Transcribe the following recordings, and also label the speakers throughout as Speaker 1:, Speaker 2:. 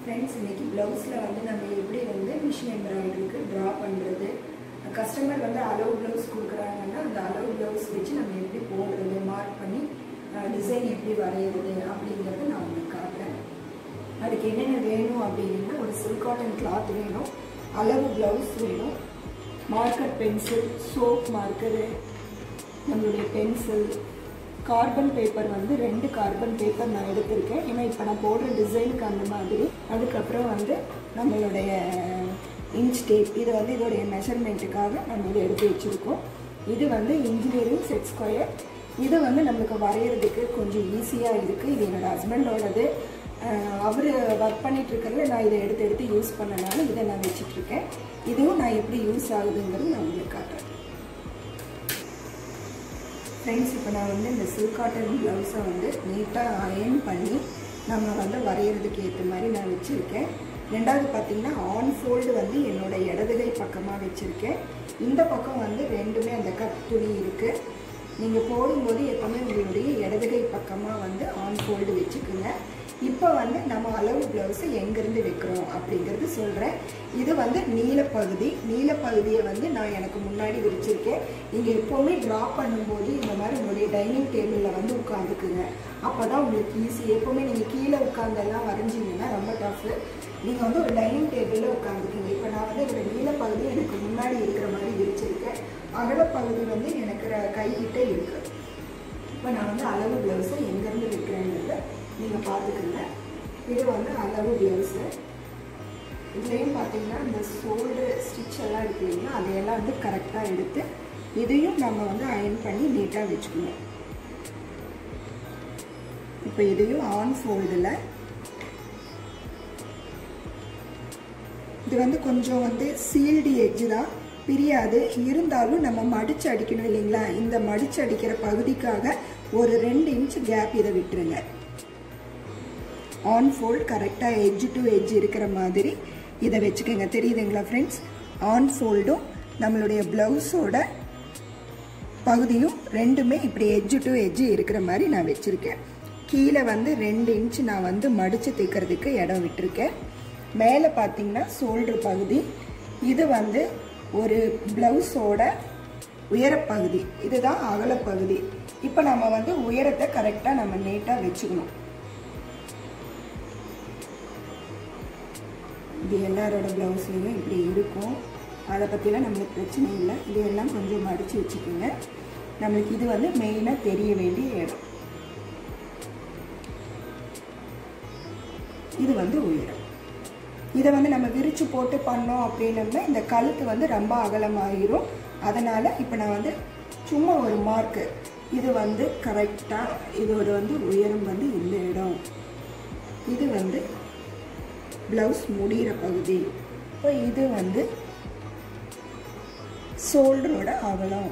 Speaker 1: friends இன்னைக்கு ப்ளவுஸில் வந்து நம்ம எப்படி வந்து மிஷின் எம்ப்ராய்டரிக்கு ட்ரா பண்ணுறது கஸ்டமர் வந்து அளவு ப்ளவுஸ் கொடுக்குறாங்கன்னா அந்த அளவு ப்ளவுஸ் வச்சு நம்ம எப்படி போடுறது மார்க் பண்ணி டிசைன் எப்படி வரைகிறது அப்படிங்கிறத நான் உங்களுக்கு காட்டுறேன் அதுக்கு என்னென்ன வேணும் அப்படின்னா ஒரு சில்க் காட்டன் கிளாத் வேணும் அளவு ப்ளவுஸ் வேணும் மார்க்கர் பென்சில் சோப் மார்க்கரு நம்மளுடைய பென்சில் கார்பன் பேப்பர் வந்து ரெண்டு கார்பன் பேப்பர் நான் எடுத்திருக்கேன் ஏன்னா இப்போ நான் போடுற டிசைனுக்கு அந்த மாதிரி அதுக்கப்புறம் வந்து நம்மளுடைய இன்ச் டேப் இது வந்து இதோடைய மெஷர்மெண்ட்டுக்காக நம்ம இதை எடுத்து வச்சுருக்கோம் இது வந்து இன்ஜினியரிங் செட் ஸ்கொயர் இது வந்து நம்மளுக்கு வரைகிறதுக்கு கொஞ்சம் ஈஸியாக இருக்குது இது என்னோடய ஹஸ்பண்டோடது அவர் ஒர்க் பண்ணிட்டு இருக்கிறதுல நான் இதை எடுத்து எடுத்து யூஸ் பண்ணனால இதை நான் வச்சிட்ருக்கேன் இதுவும் நான் எப்படி யூஸ் ஆகுதுங்கிறது நான் உங்களுக்கு காட்டுறேன் ஃப்ரெண்ட்ஸ் இப்போ நான் வந்து இந்த சில்க் காட்டன் ப்ளவுஸை வந்து நீட்டாக அயன் பண்ணி நம்ம வந்து வரைகிறதுக்கு ஏற்ற மாதிரி நான் வச்சுருக்கேன் ரெண்டாவது பார்த்தீங்கன்னா ஆன் ஃபோல்டு வந்து என்னோடய இடதுகை பக்கமாக வச்சுருக்கேன் இந்த பக்கம் வந்து ரெண்டுமே அந்த கட் துணி இருக்குது நீங்கள் போடும்போது எப்போவுமே உங்களுடைய இடதுகை பக்கமாக வந்து ஆன் ஃபோல்டு வச்சுக்குங்க இப்போ வந்து நம்ம அளவு ப்ளவுஸை எங்கேருந்து வைக்கிறோம் அப்படிங்கிறது சொல்கிறேன் இது வந்து நீலப்பகுதி நீலப்பகுதியை வந்து நான் எனக்கு முன்னாடி விரிச்சிருக்கேன் நீங்கள் எப்போவுமே ட்ரா பண்ணும்போது இந்த மாதிரி உங்களுடைய டைனிங் டேபிளில் வந்து உட்காந்துக்குங்க அப்போ தான் உங்களுக்கு ஈஸி எப்போவுமே நீங்கள் கீழே உட்காந்தெல்லாம் வரைஞ்சிங்கன்னா ரொம்ப டஃப்பு நீங்கள் வந்து ஒரு டைனிங் டேபிளில் உட்காந்துக்குங்க இப்போ நான் வந்து இந்த நீலப்பகுதி எனக்கு முன்னாடி இருக்கிற மாதிரி விரிச்சிருக்கேன் அகலப்பகுதி வந்து எனக்கு கைகிட்ட இருக்குது இப்போ நான் வந்து அளவு ப்ளவுஸை எங்கேருந்து வைக்கிறேங்கிறத நீங்கள் பார்த்துக்கோங்க இது வந்து அளவு ப்ளவுஸு இதுலேயும் பார்த்தீங்கன்னா இந்த சோல்டு ஸ்டிச் எல்லாம் இருக்கு இல்லைங்களா அதையெல்லாம் வந்து கரெக்டாக எடுத்து இதையும் நம்ம வந்து அயன் பண்ணி நீட்டாக வச்சுக்கணும் இப்போ இதையும் ஆன் ஃபோல்டில் இது வந்து கொஞ்சம் வந்து சீல்டு எட்ஜு தான் பிரியாது இருந்தாலும் நம்ம மடிச்சு அடிக்கணும் இல்லைங்களா இந்த மடிச்சு அடிக்கிற பகுதிக்காக ஒரு ரெண்டு இன்ச் கேப் இதை விட்டுருங்க ஆன் ஃபோல்ட் கரெக்டாக எட்ஜ் டு எட்ஜ் இருக்கிற மாதிரி இதை வச்சுக்கோங்க தெரியுதுங்களா ஃப்ரெண்ட்ஸ் ஆன் ஃபோல்டும் நம்மளுடைய ப்ளவுஸோட பகுதியும் ரெண்டுமே இப்படி எட்ஜு டு எட்ஜு இருக்கிற மாதிரி நான் வச்சுருக்கேன் கீழே வந்து ரெண்டு இன்ச் நான் வந்து மடித்து தைக்கிறதுக்கு இடம் விட்டுருக்கேன் மேலே பார்த்தீங்கன்னா சோல்டர் பகுதி இது வந்து ஒரு ப்ளவுஸோட உயரப்பகுதி இதுதான் அகலப்பகுதி இப்போ நம்ம வந்து உயரத்தை கரெக்டாக நம்ம நீட்டாக வச்சுக்கணும் இது எல்லாரோட ப்ளவுஸ்லேயும் இப்படி இருக்கும் அதை பற்றிலாம் நம்மளுக்கு பிரச்சனை இல்லை இது எல்லாம் கொஞ்சம் மடித்து வச்சுக்கோங்க நம்மளுக்கு இது வந்து மெயினாக தெரிய வேண்டிய இடம் இது வந்து உயரம் இதை வந்து நம்ம விரித்து போட்டு பண்ணோம் அப்படின்னோம்னா இந்த கழுத்து வந்து ரொம்ப அகலமாகிரும் அதனால் இப்போ நான் வந்து சும்மா ஒரு மார்க்கு இது வந்து கரெக்டாக இதோட வந்து உயரம் வந்து இந்த இடம் இது வந்து ப்ளவுஸ் முடிகிற பகுதி இப்போ இது வந்து ஷோல்டரோட அகலம்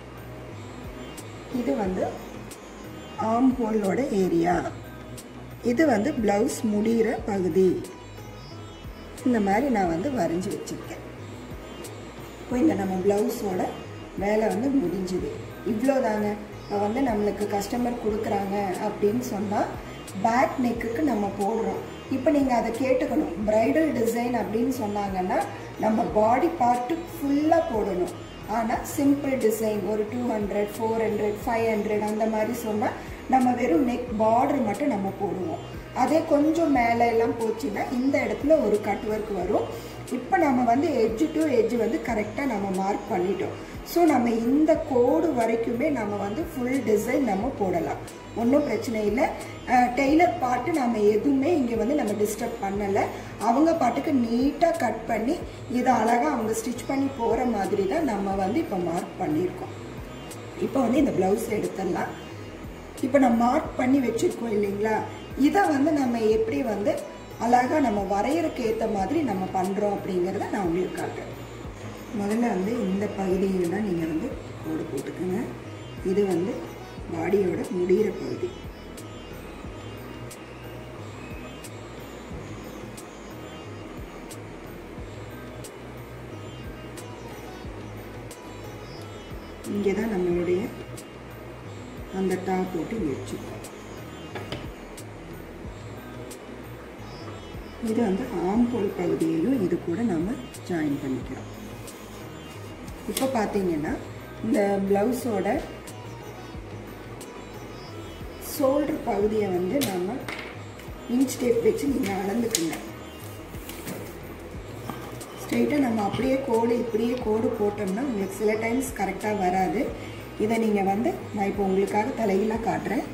Speaker 1: இது வந்து ஆம் ஹோலோட ஏரியா இது வந்து ப்ளவுஸ் முடிகிற பகுதி இந்த மாதிரி நான் வந்து வரைஞ்சி வச்சுருக்கேன் இப்போ இந்த நம்ம ப்ளவுஸோட வேலை வந்து முடிஞ்சுது இவ்வளோ தாங்க இப்போ வந்து நம்மளுக்கு கஸ்டமர் கொடுக்குறாங்க அப்படின்னு சொன்னால் பேக் நெக்குக்கு நம்ம போடுறோம் இப்போ நீங்கள் அதை கேட்டுக்கணும் ப்ரைடல் டிசைன் அப்படின்னு சொன்னாங்கன்னா நம்ம பாடி பார்ட்டு ஃபுல்லாக போடணும் ஆனால் சிம்பிள் டிசைன் ஒரு two hundred four hundred five hundred அந்த மாதிரி சொன்னால் நம்ம வெறும் நெக் பார்டர் மட்டும் நம்ம போடுவோம் அதே கொஞ்சம் மேலே எல்லாம் போச்சுன்னா இந்த இடத்துல ஒரு கட் ஒர்க் வரும் இப்போ நம்ம வந்து எட்ஜு டு எட்ஜு வந்து கரெக்டாக நம்ம மார்க் பண்ணிட்டோம் ஸோ நம்ம இந்த கோடு வரைக்குமே நம்ம வந்து ஃபுல் டிசைன் நம்ம போடலாம் ஒன்றும் பிரச்சனை இல்லை டெய்லர் பாட்டு நம்ம எதுவுமே இங்கே வந்து நம்ம டிஸ்டர்ப் பண்ணலை அவங்க பாட்டுக்கு நீட்டாக கட் பண்ணி இதை அழகாக அவங்க ஸ்டிச் பண்ணி போகிற மாதிரி தான் நம்ம வந்து இப்போ மார்க் பண்ணியிருக்கோம் இப்போ வந்து இந்த ப்ளவுஸ் எடுத்துடலாம் இப்போ நம்ம மார்க் பண்ணி வச்சுருக்கோம் இல்லைங்களா இதை வந்து நம்ம எப்படி வந்து அழகாக நம்ம வரைகிறக்கு ஏற்ற மாதிரி நம்ம பண்ணுறோம் அப்படிங்கிறத நான் உங்களுக்கு காட்டுறேன் முதல்ல வந்து இந்த பகுதியில் தான் நீங்கள் வந்து கோடு போட்டுக்கோங்க இது வந்து பாடியோட முடிகிற பகுதி இங்கே தான் நம்மளுடைய அந்த டாப் போட்டு வச்சுருக்கோம் இது வந்து ஆம்போல் பகுதியையும் இது கூட நம்ம ஜாயின் பண்ணிக்கிறோம் இப்போ பார்த்தீங்கன்னா இந்த ப்ளவுஸோட ஷோல்டர் பகுதியை வந்து நம்ம இன்ச் டேப் வச்சு நீங்கள் அளந்துக்குங்க ஸ்ட்ரெயிட்டாக நம்ம அப்படியே கோடு இப்படியே கோடு போட்டோம்னா உங்களுக்கு சில டைம்ஸ் கரெக்டாக வராது இதை நீங்கள் வந்து நான் இப்போ உங்களுக்காக தலைகீழாக காட்டுறேன்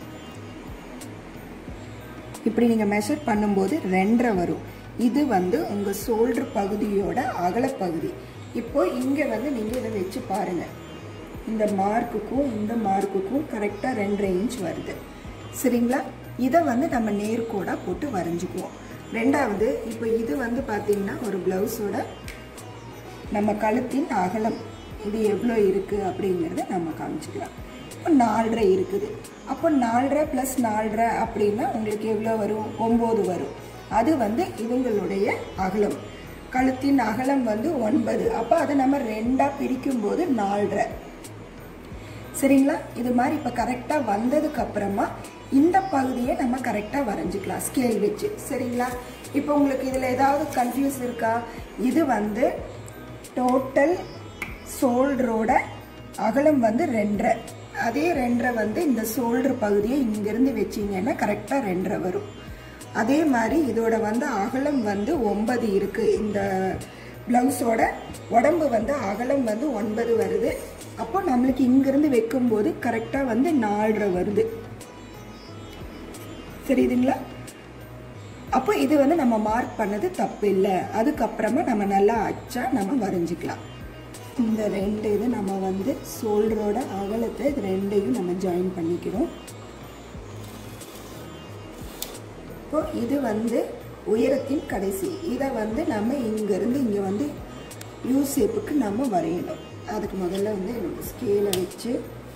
Speaker 1: இப்படி நீங்கள் மெஷர் பண்ணும்போது ரெண்டரை வரும் இது வந்து உங்கள் ஷோல்டர் பகுதியோட அகலப்பகுதி இப்போ இங்கே வந்து நீங்கள் இதை வச்சு பாருங்கள் இந்த மார்க்குக்கும் இந்த மார்க்குக்கும் கரெக்டாக ரெண்டரை இன்ச் வருது சரிங்களா இதை வந்து நம்ம நேர்கோடாக போட்டு வரைஞ்சிக்குவோம் ரெண்டாவது இப்போ இது வந்து பார்த்திங்கன்னா ஒரு ப்ளவுஸோட நம்ம கழுத்தின் அகலம் இது எவ்வளோ இருக்குது அப்படிங்கிறத நம்ம காமிச்சிக்கலாம் இப்போ நாலரை இருக்குது அப்போ நாலரை ப்ளஸ் நாலரை அப்படின்னா உங்களுக்கு எவ்வளோ வரும் ஒம்பது வரும் அது வந்து இவங்களுடைய அகலம் கழுத்தின் அகலம் வந்து ஒன்பது அப்போ அதை நம்ம ரெண்டாக பிரிக்கும்போது நாலரை சரிங்களா இது மாதிரி இப்போ கரெக்டாக வந்ததுக்கு அப்புறமா இந்த பகுதியை நம்ம கரெக்டாக வரைஞ்சிக்கலாம் ஸ்கேல் வச்சு சரிங்களா இப்போ உங்களுக்கு இதில் ஏதாவது கன்ஃபியூஸ் இருக்கா இது வந்து டோட்டல் ஷோல்டரோட அகலம் வந்து ரெண்டரை அதே ரெண்டரை வந்து இந்த ஷோல்டர் பகுதியை இங்கேருந்து வச்சிங்கன்னா கரெக்டாக ரெண்டரை வரும் அதே மாதிரி இதோட வந்து அகலம் வந்து ஒன்பது இருக்குது இந்த ப்ளவுஸோட உடம்பு வந்து அகலம் வந்து ஒன்பது வருது அப்போ நம்மளுக்கு இங்கிருந்து வைக்கும்போது கரெக்டாக வந்து நாலரை வருது சரிதுங்களா அப்போ இது வந்து நம்ம மார்க் பண்ணது தப்பு இல்லை அதுக்கப்புறமா நம்ம நல்லா அச்சா நம்ம வரைஞ்சிக்கலாம் இந்த ரெண்டு இது நம்ம வந்து ஷோல்டரோட அகலத்தை இது ரெண்டையும் நம்ம ஜாயின் பண்ணிக்கிறோம் இப்போ இது வந்து உயரத்தின் கடைசி இதை வந்து நம்ம இங்கேருந்து இங்கே வந்து யூ ஷேப்புக்கு நம்ம வரையணும் அதுக்கு முதல்ல வந்து என்னோட ஸ்கேலை வச்சு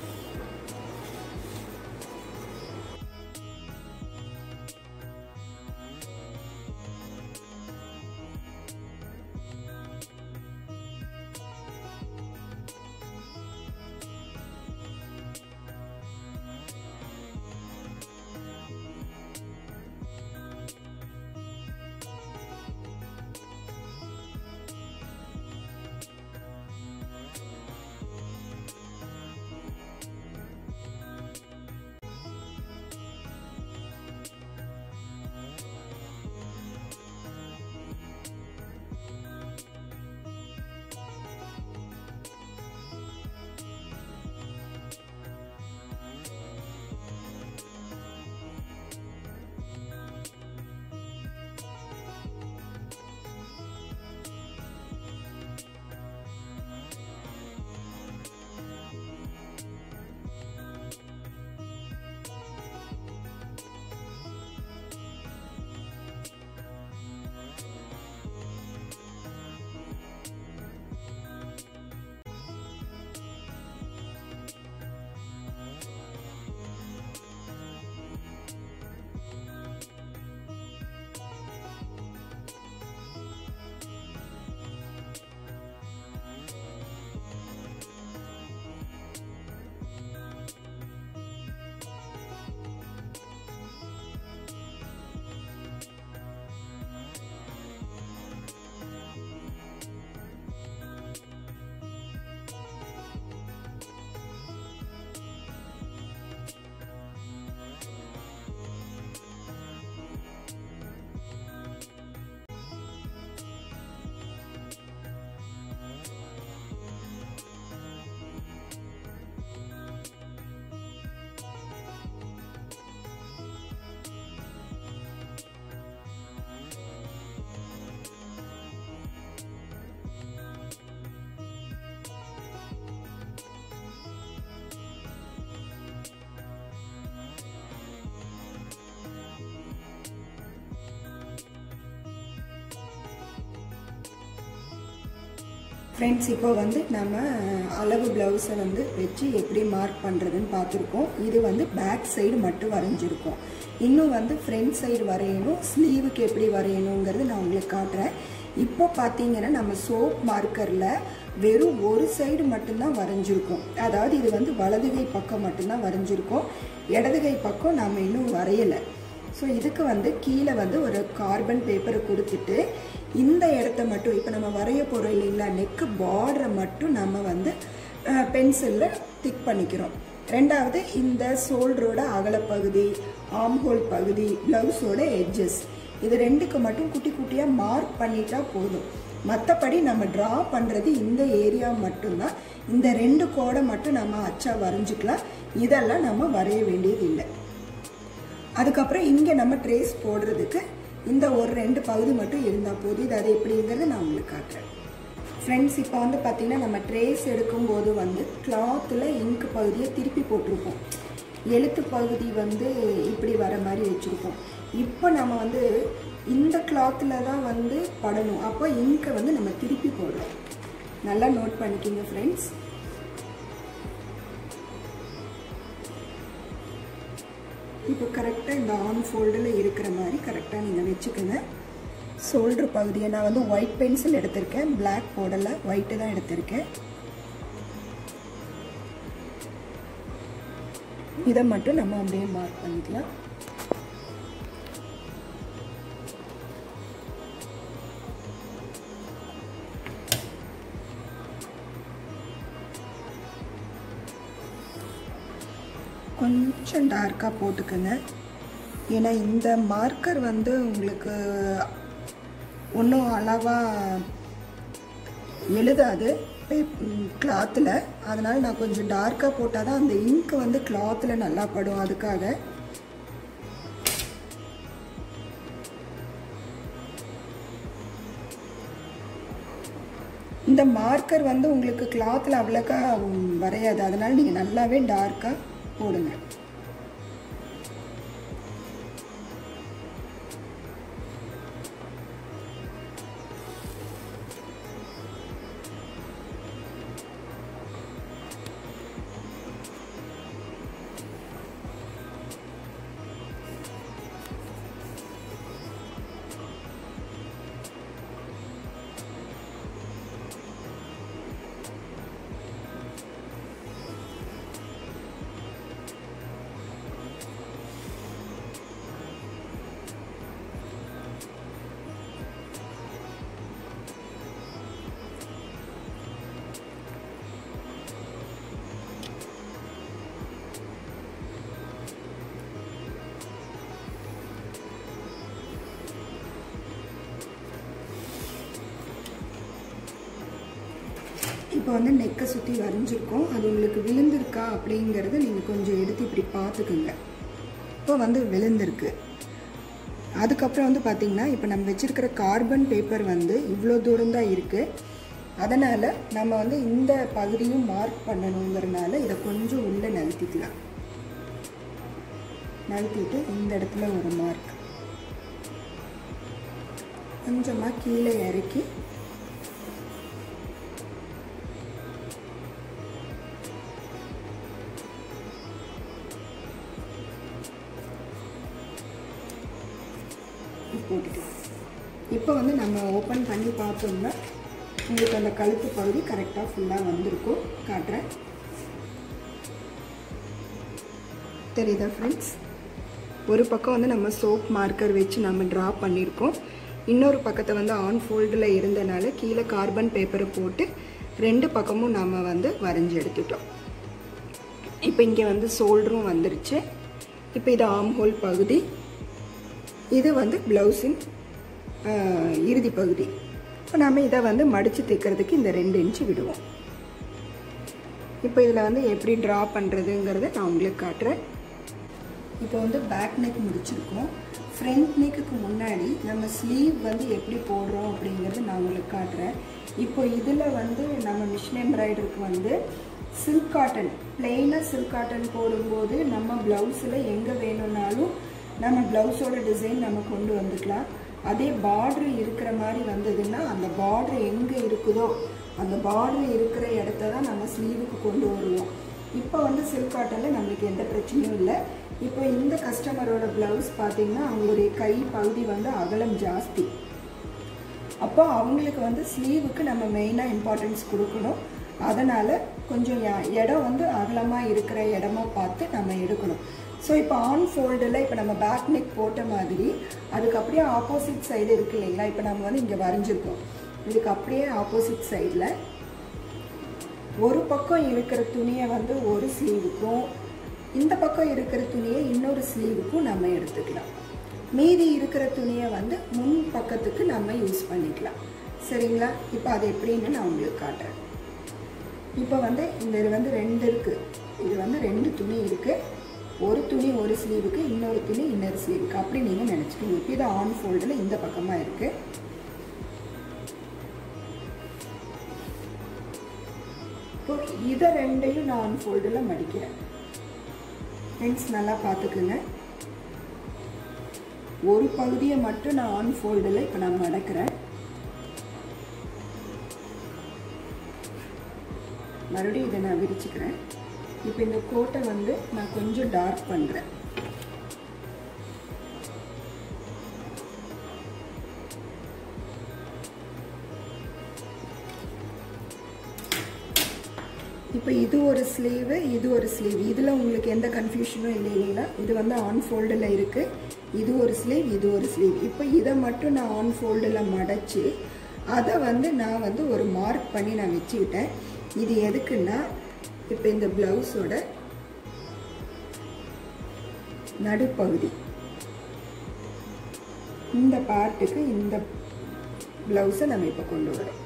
Speaker 1: ஃப்ரெண்ட்ஸ் இப்போ வந்து நம்ம அளவு ப்ளவுஸை வந்து வச்சு எப்படி மார்க் பண்ணுறதுன்னு பார்த்துருக்கோம் இது வந்து பேக் சைடு மட்டும் வரைஞ்சிருக்கோம் இன்னும் வந்து ஃப்ரண்ட் சைடு வரையணும் ஸ்லீவுக்கு எப்படி வரையணுங்கிறது நான் உங்களுக்கு காட்டுறேன் இப்போ பார்த்தீங்கன்னா நம்ம சோப் மார்க்கரில் வெறும் ஒரு சைடு மட்டும்தான் வரைஞ்சிருக்கோம் அதாவது இது வந்து வலது கை பக்கம் மட்டும்தான் வரைஞ்சிருக்கோம் இடது கை பக்கம் நாம் இன்னும் வரையலை ஸோ இதுக்கு வந்து கீழே வந்து ஒரு கார்பன் பேப்பரை கொடுத்துட்டு இந்த இடத்த மட்டும் இப்போ நம்ம வரைய போகிறோம் இல்லைங்களா நெக்கு பார்டரை மட்டும் நம்ம வந்து பென்சிலில் திக் பண்ணிக்கிறோம் ரெண்டாவது இந்த ஷோல்டரோட அகலப்பகுதி ஆம்ஹோல் பகுதி ப்ளவுஸோட எட்ஜஸ் இது ரெண்டுக்கு மட்டும் குட்டி குட்டியாக மார்க் பண்ணிட்டா போதும் மற்றபடி நம்ம ட்ரா பண்ணுறது இந்த ஏரியா மட்டும்தான் இந்த ரெண்டு கோடை மட்டும் நம்ம அச்சா வரைஞ்சிக்கலாம் இதெல்லாம் நம்ம வரைய வேண்டியது இல்லை அதுக்கப்புறம் இங்கே நம்ம ட்ரேஸ் போடுறதுக்கு இந்த ஒரு ரெண்டு பகுதி மட்டும் இருந்தால் போதும் இது அது எப்படிங்கிறத நான் உங்களுக்கு காட்டுறேன் ஃப்ரெண்ட்ஸ் இப்போ வந்து பார்த்திங்கன்னா நம்ம ட்ரேஸ் எடுக்கும்போது வந்து கிளாத்தில் இங்கு பகுதியை திருப்பி போட்டிருப்போம் எழுத்து பகுதி வந்து இப்படி வர மாதிரி வச்சுருப்போம் இப்போ நம்ம வந்து இந்த கிளாத்தில் தான் வந்து படணும் அப்போ இங்கை வந்து நம்ம திருப்பி போடுறோம் நல்லா நோட் பண்ணிக்கிங்க ஃப்ரெண்ட்ஸ் இப்போ கரெக்டாக இந்த ஆன் ஃபோல்டில் இருக்கிற மாதிரி கரெக்டாக நீங்கள் வச்சுக்கோங்க ஷோல்டர் பகுதியை நான் வந்து ஒயிட் பென்சில் எடுத்திருக்கேன் பிளாக் போடலை ஒயிட்டு தான் எடுத்திருக்கேன் இதை மட்டும் நம்ம அப்படியே மார்க் பண்ணிக்கலாம் கொஞ்சம் டார்க்காக போட்டுக்கோங்க ஏன்னா இந்த மார்க்கர் வந்து உங்களுக்கு ஒன்றும் அளவாக எழுதாது கிளாத்தில் அதனால் நான் கொஞ்சம் டார்க்காக போட்டால் தான் அந்த இங்க் வந்து கிளாத்தில் நல்லா படும் அதுக்காக இந்த மார்க்கர் வந்து உங்களுக்கு கிளாத்தில் அவ்வளோக்கா வரையாது அதனால் நீங்கள் நல்லாவே டார்க்காக போடுங்க இப்போ வந்து நெக்கை சுற்றி வரைஞ்சிருக்கோம் அது உங்களுக்கு விழுந்திருக்கா அப்படிங்கிறத நீங்கள் கொஞ்சம் எடுத்து இப்படி பார்த்துக்குங்க இப்போ வந்து விழுந்திருக்கு அதுக்கப்புறம் வந்து பார்த்திங்கன்னா இப்போ நம்ம வச்சுருக்கிற கார்பன் பேப்பர் வந்து இவ்வளோ தூரம் தான் இருக்குது அதனால் நம்ம வந்து இந்த பகுதியும் மார்க் பண்ணணுங்கிறனால இதை கொஞ்சம் உள்ளே நழுத்திக்கலாம் நழுத்திட்டு இந்த இடத்துல ஒரு மார்க் கொஞ்சமாக கீழே இறக்கி போட்டுக்கலாம் இப்போ வந்து நம்ம ஓப்பன் பண்ணி பார்த்தோம்னா உங்களுக்கு அந்த கழுத்து பகுதி கரெக்டாக ஃபுல்லாக வந்திருக்கும் காட்டுறேன் தெரியுதா ஃப்ரெண்ட்ஸ் ஒரு பக்கம் வந்து நம்ம சோப் மார்க்கர் வச்சு நம்ம ட்ரா பண்ணியிருக்கோம் இன்னொரு பக்கத்தை வந்து ஆன் ஃபோல்டில் இருந்தனால கீழே கார்பன் பேப்பரை போட்டு ரெண்டு பக்கமும் நம்ம வந்து வரைஞ்சி எடுத்துட்டோம் இப்போ இங்கே வந்து ஷோல்டரும் வந்துருச்சு இப்போ இது ஆம் ஹோல் பகுதி இது வந்து ப்ளவுஸின் இறுதி பகுதி இப்போ நம்ம இதை வந்து மடித்து தைக்கிறதுக்கு இந்த ரெண்டு இன்ச்சு விடுவோம் இப்போ இதில் வந்து எப்படி ட்ரா பண்ணுறதுங்கிறத நான் உங்களுக்கு காட்டுறேன் இப்போ வந்து பேக் நெக் முடிச்சிருக்கோம் ஃப்ரண்ட் நெக்குக்கு முன்னாடி நம்ம ஸ்லீவ் வந்து எப்படி போடுறோம் அப்படிங்கிறது நான் உங்களுக்கு காட்டுறேன் இப்போ இதில் வந்து நம்ம மிஷின் எம்ப்ராய்டருக்கு வந்து சில்க் காட்டன் பிளெயினாக சில்க் காட்டன் போடும்போது நம்ம ப்ளவுஸில் எங்கே வேணும்னாலும் நம்ம ப்ளவுஸோட டிசைன் நம்ம கொண்டு வந்துக்கலாம் அதே பார்ட்ரு இருக்கிற மாதிரி வந்ததுன்னா அந்த பார்ட்ரு எங்கே இருக்குதோ அந்த பார்ட்ரு இருக்கிற இடத்த தான் நம்ம ஸ்லீவுக்கு கொண்டு வருவோம் இப்போ வந்து சில்க் காட்டனில் நம்மளுக்கு எந்த பிரச்சனையும் இல்லை இப்போ இந்த கஸ்டமரோட ப்ளவுஸ் பார்த்தீங்கன்னா அவங்களுடைய கை பகுதி வந்து அகலம் ஜாஸ்தி அப்போ அவங்களுக்கு வந்து ஸ்லீவுக்கு நம்ம மெயினாக இம்பார்ட்டன்ஸ் கொடுக்கணும் அதனால் கொஞ்சம் இடம் வந்து அகலமாக இருக்கிற இடமா பார்த்து நம்ம எடுக்கணும் ஸோ இப்போ ஆன் ஃபோல்டில் இப்போ நம்ம பேக் நெக் போட்ட மாதிரி அதுக்கு அப்படியே ஆப்போசிட் சைடு இருக்கு இல்லைங்களா இப்போ நம்ம வந்து இங்கே வரைஞ்சிருக்கோம் இதுக்கு அப்படியே ஆப்போசிட் சைடில் ஒரு பக்கம் இருக்கிற துணியை வந்து ஒரு ஸ்லீவுக்கும் இந்த பக்கம் இருக்கிற துணியை இன்னொரு ஸ்லீவுக்கும் நம்ம எடுத்துக்கலாம் மீதி இருக்கிற துணியை வந்து முன் பக்கத்துக்கு நம்ம யூஸ் பண்ணிக்கலாம் சரிங்களா இப்போ அது எப்படின்னு நான் உங்களுக்கு காட்டுறேன் இப்போ வந்து இந்த இது வந்து ரெண்டு இருக்குது இது வந்து ரெண்டு துணி இருக்குது ஒரு துணி ஒரு ஸ்லீவுக்கு இன்னொரு துணி இன்னொரு ஸ்லீவுக்கு அப்படி நீங்கள் நினச்சிக்கோங்க இப்போ இது ஆன் ஃபோல்டில் இந்த பக்கமாக இருக்குது இப்போ இதை ரெண்டையும் நான் ஆன் ஃபோல்டில் மடிக்கிறேன் ஃப்ரெண்ட்ஸ் நல்லா பார்த்துக்குங்க ஒரு பகுதியை மட்டும் நான் ஆன் ஃபோல்டில் இப்போ நான் மடக்கிறேன் மறுபடியும் இதை நான் விரிச்சுக்கிறேன் இப்போ இந்த கோட்டை வந்து நான் கொஞ்சம் டார்க் பண்ணுறேன் இப்போ இது ஒரு ஸ்லீவு இது ஒரு ஸ்லீவ் இதில் உங்களுக்கு எந்த கன்ஃபியூஷனும் இல்லை இல்லைங்களா இது வந்து ஆன் ஃபோல்டில் இருக்குது இது ஒரு ஸ்லீவ் இது ஒரு ஸ்லீவ் இப்போ இதை மட்டும் நான் ஆன் ஃபோல்டில் மடைச்சி அதை வந்து நான் வந்து ஒரு மார்க் பண்ணி நான் வச்சுக்கிட்டேன் இது எதுக்குன்னா இப்போ இந்த ப்ளவுஸோட நடுப்பகுதி இந்த பார்ட்டுக்கு இந்த ப்ளவுஸை நம்ம இப்போ கொண்டு வரோம்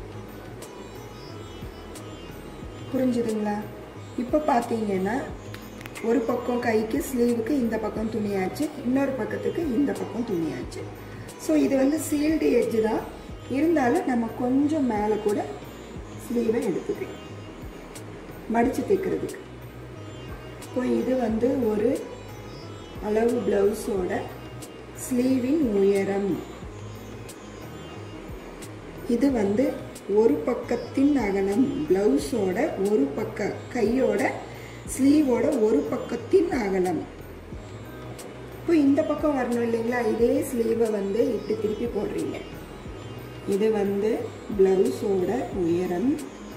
Speaker 1: புரிஞ்சுதுங்களா இப்போ பார்த்தீங்கன்னா ஒரு பக்கம் கைக்கு ஸ்லீவுக்கு இந்த பக்கம் துணியாச்சு இன்னொரு பக்கத்துக்கு இந்த பக்கம் துணியாச்சு ஸோ இது வந்து சீல்டு எட்ஜு தான் இருந்தாலும் நம்ம கொஞ்சம் மேலே கூட ஸ்லீவை எடுத்துக்கலாம் மடித்து தைக்கிறதுக்கு இப்போ இது வந்து ஒரு அளவு ப்ளவுஸோட ஸ்லீவின் உயரம் இது வந்து ஒரு பக்கத்தின் அகலம் ப்ளவுஸோட ஒரு பக்க கையோட ஸ்லீவோட ஒரு பக்கத்தின் அகலம் இப்போ இந்த பக்கம் வரணும் இல்லைங்களா இதே ஸ்லீவை வந்து இப்படி திருப்பி போடுறீங்க இது வந்து ப்ளவுஸோட உயரம்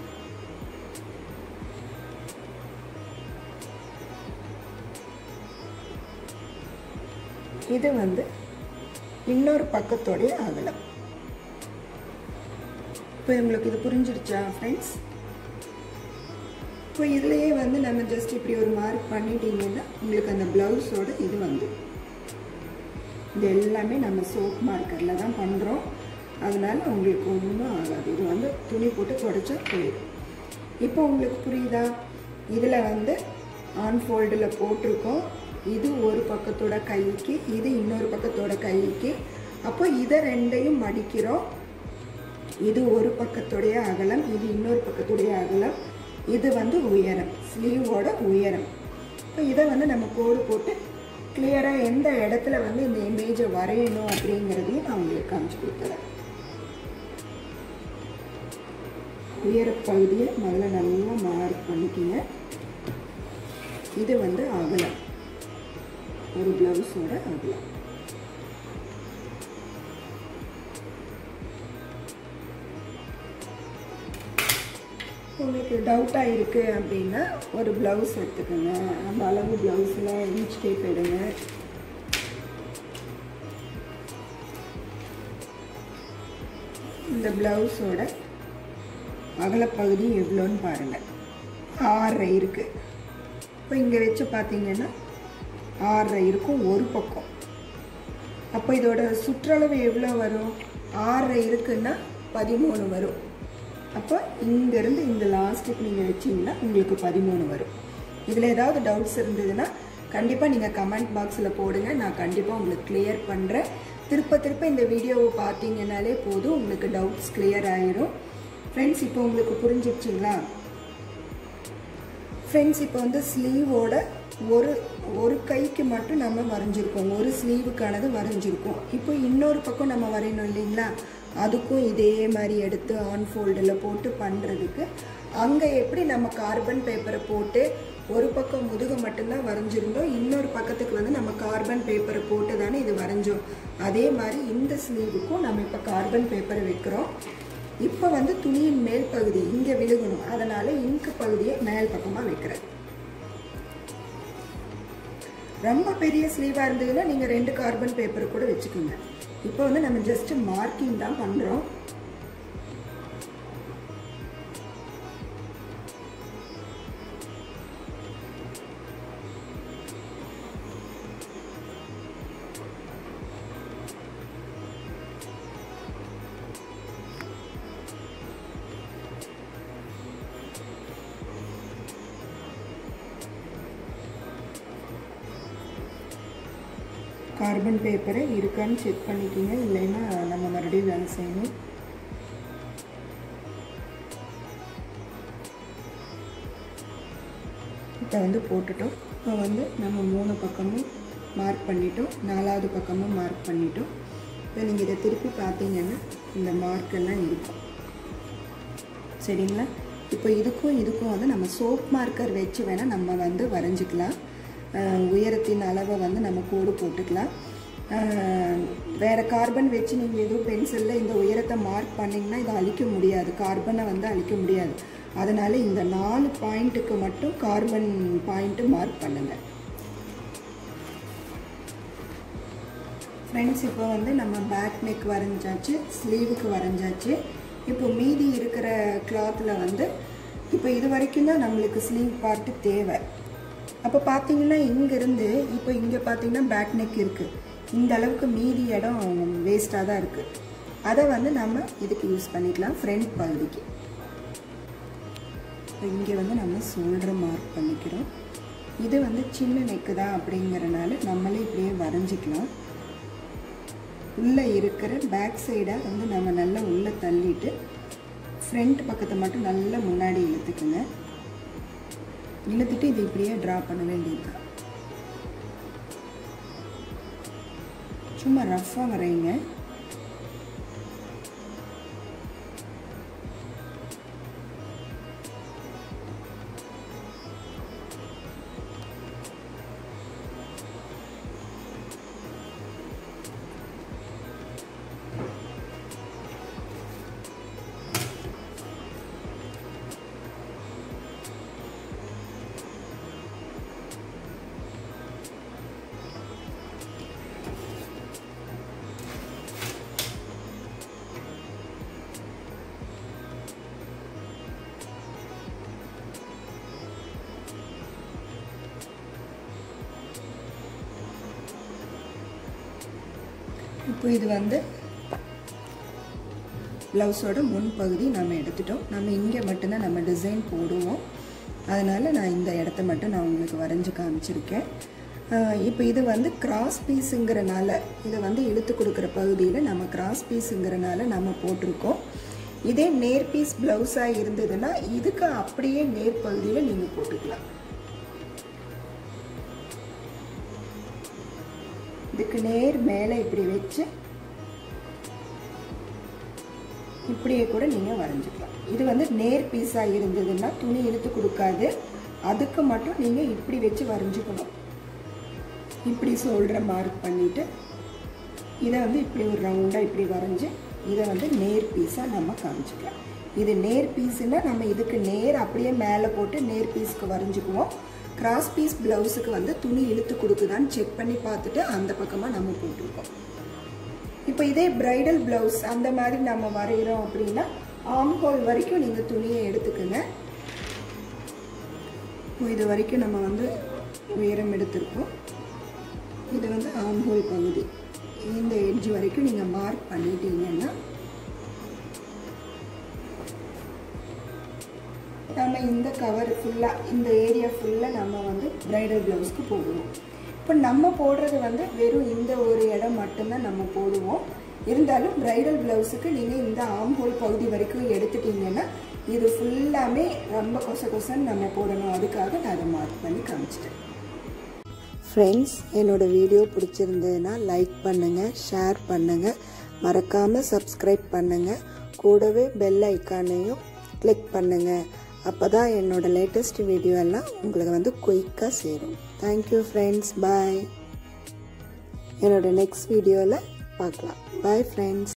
Speaker 1: இது வந்து இன்னொரு பக்கத்தோடைய அகலம் இப்போ உங்களுக்கு இது புரிஞ்சிருச்சா ஃப்ரெண்ட்ஸ் இப்போ இதுலேயே வந்து நம்ம ஜஸ்ட் இப்படி ஒரு மார்க் பண்ணிட்டீங்கன்னா உங்களுக்கு அந்த ப்ளவுஸோட இது வந்து இது எல்லாமே நம்ம சோப் மார்க்கரில் தான் பண்ணுறோம் அதனால உங்களுக்கு ஒன்றும் ஆகாது இது வந்து துணி போட்டு தொடச்சா போயிடும் இப்போ உங்களுக்கு புரியுதா இதில் வந்து ஆன் ஃபோல்டில் போட்டிருக்கோம் இது ஒரு பக்கத்தோட கைக்கு இது இன்னொரு பக்கத்தோட கைக்கு அப்போ இதை ரெண்டையும் மடிக்கிறோம் இது ஒரு பக்கத்துடைய அகலம் இது இன்னொரு பக்கத்துடைய அகலம் இது வந்து உயரம் ஸ்லீவோட உயரம் இப்போ இதை வந்து நம்ம கோடு போட்டு கிளியராக எந்த இடத்துல வந்து இந்த இமேஜை வரையணும் அப்படிங்கிறதையும் நான் உங்களுக்கு காமிச்சு கொடுத்துறேன் உயர பகுதியை முதல்ல நல்லா மார்க் பண்ணிக்கிங்க இது வந்து அகலம் ஒரு ப்ளவுஸோட அகலம் உங்களுக்கு டவுட்டாக இருக்குது அப்படின்னா ஒரு ப்ளவுஸ் எடுத்துக்கோங்க அந்த அளவு ப்ளவுஸில் இன்ச் டேப் எடுங்க இந்த ப்ளவுஸோட அகலப்பகுதி எவ்வளோன்னு பாருங்கள் ஆறரை இருக்குது இப்போ இங்கே வச்சு பார்த்தீங்கன்னா ஆறரை இருக்கும் ஒரு பக்கம் அப்போ இதோட சுற்றளவு எவ்வளோ வரும் ஆறரை இருக்குன்னா பதிமூணு வரும் அப்போ இங்கேருந்து இந்த லாஸ்ட்டுக்கு நீங்கள் வச்சிங்கன்னா உங்களுக்கு பதிமூணு வரும் இதில் ஏதாவது டவுட்ஸ் இருந்ததுன்னா கண்டிப்பாக நீங்கள் கமெண்ட் பாக்ஸில் போடுங்க நான் கண்டிப்பாக உங்களுக்கு கிளியர் பண்ணுறேன் திருப்ப திருப்ப இந்த வீடியோவை பார்த்தீங்கன்னாலே போதும் உங்களுக்கு டவுட்ஸ் கிளியர் ஆயிரும் ஃப்ரெண்ட்ஸ் இப்போ உங்களுக்கு புரிஞ்சிடுச்சிங்களா ஃப்ரெண்ட்ஸ் இப்போ வந்து ஸ்லீவோட ஒரு ஒரு கைக்கு மட்டும் நம்ம வரைஞ்சிருக்கோம் ஒரு ஸ்லீவுக்கானது வரைஞ்சிருக்கோம் இப்போ இன்னொரு பக்கம் நம்ம வரையணும் இல்லைங்களா அதுக்கும் இதே மாதிரி எடுத்து ஆன் ஃபோல்டில் போட்டு பண்ணுறதுக்கு அங்கே எப்படி நம்ம கார்பன் பேப்பரை போட்டு ஒரு பக்கம் முதுகு மட்டும்தான் வரைஞ்சிருந்தோம் இன்னொரு பக்கத்துக்கு வந்து நம்ம கார்பன் பேப்பரை போட்டு தானே இது வரைஞ்சோம் அதே மாதிரி இந்த ஸ்லீவுக்கும் நம்ம இப்போ கார்பன் பேப்பரை வைக்கிறோம் இப்போ வந்து துணியின் மேல் பகுதி இங்கே விழுகணும் அதனால் இங்கு பகுதியை மேல் பக்கமாக வைக்கிறேன் ரொம்ப பெரிய ஸ்லீவாக இருந்ததுன்னா நீங்கள் ரெண்டு கார்பன் பேப்பர் கூட வச்சுக்கோங்க இப்போ வந்து நம்ம ஜஸ்ட் மார்க்கிங் தான் பண்ணுறோம் கார்பன் பேப்பரை இருக்கான்னு செக் பண்ணிக்கோங்க இல்லைன்னா நம்ம மறுபடியும் வேலை செய்யணும் இப்போ வந்து போட்டுட்டோம் இப்போ வந்து நம்ம மூணு பக்கமும் மார்க் பண்ணிட்டோம் நாலாவது பக்கமும் மார்க் பண்ணிட்டோம் இப்போ நீங்கள் இதை திருப்பி பார்த்தீங்கன்னா இந்த மார்க்கெல்லாம் இருக்கும் சரிங்களா இப்போ இதுக்கும் இதுக்கும் வந்து நம்ம சோப் மார்க்கர் வச்சு வேணால் நம்ம வந்து வரைஞ்சிக்கலாம் உயரத்தின் அளவை வந்து நம்ம கோடு போட்டுக்கலாம் வேறு கார்பன் வச்சு நீங்கள் எதுவும் பென்சிலில் இந்த உயரத்தை மார்க் பண்ணிங்கன்னா இதை அழிக்க முடியாது கார்பனை வந்து அழிக்க முடியாது அதனால் இந்த நாலு பாயிண்ட்டுக்கு மட்டும் கார்பன் பாயிண்ட்டு மார்க் பண்ணுங்கள் ஃப்ரெண்ட்ஸ் இப்போ வந்து நம்ம பேக் நெக் வரைஞ்சாச்சு ஸ்லீவுக்கு வரைஞ்சாச்சு இப்போ மீதி இருக்கிற கிளாத்தில் வந்து இப்போ இது வரைக்கும் தான் நம்மளுக்கு ஸ்லீவ் பார்ட்டு தேவை அப்போ பார்த்தீங்கன்னா இங்கேருந்து இப்போ இங்கே பார்த்தீங்கன்னா பேக் நெக் இருக்குது இந்த அளவுக்கு மீதி இடம் வேஸ்ட்டாக தான் இருக்குது அதை வந்து நம்ம இதுக்கு யூஸ் பண்ணிக்கலாம் ஃப்ரண்ட் பகுதிக்கு இப்போ இங்கே வந்து நம்ம ஷோல்டரை மார்க் பண்ணிக்கிறோம் இது வந்து சின்ன நெக்கு தான் அப்படிங்கிறனால நம்மளே இப்படியே வரைஞ்சிக்கலாம் உள்ளே இருக்கிற பேக் சைடை வந்து நம்ம நல்லா உள்ளே தள்ளிட்டு ஃப்ரண்ட் பக்கத்தை மட்டும் நல்லா முன்னாடி இழுத்துக்குங்க இழுத்துட்டு இது இப்படியே ட்ரா பண்ண வேண்டியது சும்மா ரஃப்பாக வரைங்க இப்போ இது வந்து ப்ளவுஸோட முன்பகுதி நம்ம எடுத்துட்டோம் நம்ம இங்கே மட்டும்தான் நம்ம டிசைன் போடுவோம் அதனால் நான் இந்த இடத்த மட்டும் நான் உங்களுக்கு வரைஞ்சி காமிச்சிருக்கேன் இப்போ இது வந்து கிராஸ் பீஸுங்கிறனால இதை வந்து இழுத்து கொடுக்குற பகுதியில் நம்ம கிராஸ் பீஸுங்கிறனால நம்ம போட்டிருக்கோம் இதே நேர் பீஸ் ப்ளவுஸாக இருந்ததுன்னா இதுக்கு அப்படியே நேர் பகுதியில் நீங்கள் போட்டுக்கலாம் இதுக்கு நேர் மேலே இப்படி வச்சு இப்படியே கூட நீங்கள் வரைஞ்சிக்கலாம் இது வந்து நேர் பீஸாக இருந்ததுன்னா துணி இழுத்து கொடுக்காது அதுக்கு மட்டும் நீங்கள் இப்படி வச்சு வரைஞ்சிக்கணும் இப்படி சொல்கிற மார்க் பண்ணிவிட்டு இதை வந்து இப்படி ஒரு ரவுண்டாக இப்படி வரைஞ்சி இதை வந்து நேர் பீஸாக நம்ம காமிச்சிக்கலாம் இது நேர் பீஸுன்னா நம்ம இதுக்கு நேர் அப்படியே மேலே போட்டு நேர் பீஸ்க்கு வரைஞ்சிக்குவோம் கிராஸ் பீஸ் ப்ளவுஸுக்கு வந்து துணி இழுத்து கொடுக்குதான்னு செக் பண்ணி பார்த்துட்டு அந்த பக்கமாக நம்ம போட்டிருக்கோம் இப்போ இதே பிரைடல் ப்ளவுஸ் அந்த மாதிரி நம்ம வரைகிறோம் அப்படின்னா ஆம் ஹோல் வரைக்கும் நீங்கள் துணியை எடுத்துக்கோங்க இது வரைக்கும் நம்ம வந்து உயரம் எடுத்திருக்கோம் இது வந்து ஆம் ஹோல் பகுதி இந்த எட்ஜ் வரைக்கும் நீங்கள் மார்க் பண்ணிட்டீங்கன்னா நம்ம இந்த கவர் ஃபுல்லாக இந்த ஏரியா ஃபுல்லாக நம்ம வந்து ப்ரைடல் ப்ளவுஸ்க்கு போடுவோம் இப்போ நம்ம போடுறது வந்து வெறும் இந்த ஒரு இடம் மட்டும்தான் நம்ம போடுவோம் இருந்தாலும் ப்ரைடல் ப்ளவுஸுக்கு நீங்கள் இந்த ஆம்போல் பகுதி வரைக்கும் எடுத்துட்டீங்கன்னா இது ஃபுல்லாமே ரொம்ப கொச கொசன்னு நம்ம போடணும் அதுக்காக நான் அதை மார்க் பண்ணி காமிச்சிட்டேன் ஃப்ரெண்ட்ஸ் என்னோடய வீடியோ பிடிச்சிருந்ததுன்னா லைக் பண்ணுங்கள் ஷேர் பண்ணுங்கள் மறக்காமல் சப்ஸ்கிரைப் பண்ணுங்கள் கூடவே பெல் ஐக்கானையும் கிளிக் பண்ணுங்கள் அப்போ தான் என்னோடய லேட்டஸ்ட் வீடியோ எல்லாம் உங்களுக்கு வந்து குயிக்காக சேரும் தேங்க்யூ ஃப்ரெண்ட்ஸ் பாய் என்னோடய நெக்ஸ்ட் வீடியோவில் பார்க்கலாம் பாய் ஃப்ரெண்ட்ஸ்